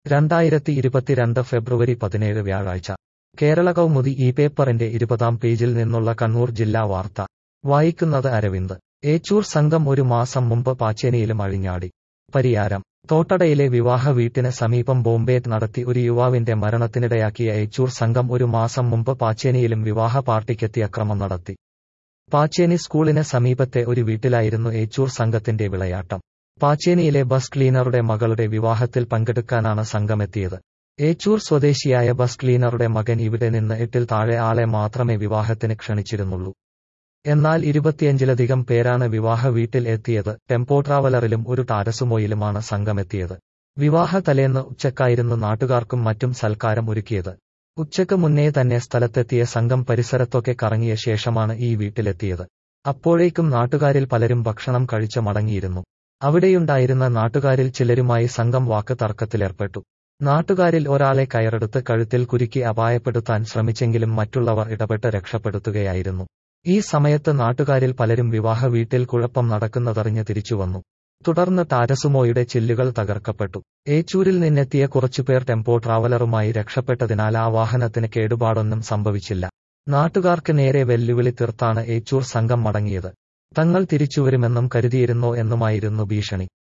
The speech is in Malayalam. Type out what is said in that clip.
രണ്ടായിരത്തി ഇരുപത്തിരണ്ട് ഫെബ്രുവരി പതിനേഴ് വ്യാഴാഴ്ച കേരള കൗമുദി ഈ പേപ്പറിന്റെ ഇരുപതാം പേജിൽ നിന്നുള്ള കണ്ണൂർ ജില്ലാ വാർത്ത വായിക്കുന്നത് അരവിന്ദ് ഏച്ചൂർ സംഘം ഒരു മാസം മുമ്പ് പാച്ചേനിയിലും അഴിഞ്ഞാടി പരിയാരം തോട്ടടയിലെ വിവാഹ വീട്ടിന് സമീപം ബോംബെ നടത്തി ഒരു യുവാവിന്റെ മരണത്തിനിടയാക്കിയ ഏച്ചൂർ സംഘം ഒരു മാസം മുമ്പ് പാച്ചേനിയിലും വിവാഹ പാർട്ടിക്കെത്തി അക്രമം നടത്തി പാച്ചേനി സ്കൂളിന് സമീപത്തെ ഒരു വീട്ടിലായിരുന്നു ഏച്ചൂർ സംഘത്തിന്റെ വിളയാട്ടം പാച്ചേനിയിലെ ബസ് ക്ലീനറുടെ മകളുടെ വിവാഹത്തിൽ പങ്കെടുക്കാനാണ് സംഘമെത്തിയത് ഏച്ചൂർ സ്വദേശിയായ ബസ് ക്ലീനറുടെ മകൻ ഇവിടെ നിന്ന് എട്ടിൽ താഴെ ആളെ മാത്രമേ വിവാഹത്തിന് ക്ഷണിച്ചിരുന്നുള്ളൂ എന്നാൽ ഇരുപത്തിയഞ്ചിലധികം പേരാണ് വിവാഹ വീട്ടിൽ എത്തിയത് ടെമ്പോ ട്രാവലറിലും ഒരു ടാരസുമോയിലുമാണ് സംഘമെത്തിയത് വിവാഹ തലേന്ന് ഉച്ചക്കായിരുന്നു നാട്ടുകാർക്കും മറ്റും സൽക്കാരം ഒരുക്കിയത് ഉച്ചയ്ക്ക് മുന്നേ തന്നെ സ്ഥലത്തെത്തിയ സംഘം പരിസരത്തൊക്കെ കറങ്ങിയ ശേഷമാണ് ഈ വീട്ടിലെത്തിയത് അപ്പോഴേക്കും നാട്ടുകാരിൽ പലരും ഭക്ഷണം കഴിച്ച് മടങ്ങിയിരുന്നു അവിടെയുണ്ടായിരുന്ന നാട്ടുകാരിൽ ചിലരുമായി സംഘം വാക്ക് തർക്കത്തിലേർപ്പെട്ടു നാട്ടുകാരിൽ ഒരാളെ കയറെടുത്ത് കഴുത്തിൽ കുരുക്കി അപായപ്പെടുത്താൻ ശ്രമിച്ചെങ്കിലും മറ്റുള്ളവർ ഇടപെട്ട് രക്ഷപ്പെടുത്തുകയായിരുന്നു ഈ സമയത്ത് നാട്ടുകാരിൽ പലരും വിവാഹ വീട്ടിൽ കുഴപ്പം നടക്കുന്നതറിഞ്ഞ് തിരിച്ചുവന്നു തുടർന്ന് ടാരസുമോയുടെ ചില്ലുകൾ തകർക്കപ്പെട്ടു ഏച്ചൂരിൽ നിന്നെത്തിയ കുറച്ചുപേർ ടെമ്പോ ട്രാവലറുമായി രക്ഷപ്പെട്ടതിനാൽ ആ വാഹനത്തിന് കേടുപാടൊന്നും സംഭവിച്ചില്ല നാട്ടുകാർക്ക് നേരെ വെല്ലുവിളി തീർത്താണ് ഏച്ചൂർ സംഘം മടങ്ങിയത് തങ്ങൾ തിരിച്ചുവരുമെന്നും കരുതിയിരുന്നോ എന്നുമായിരുന്നു ഭീഷണി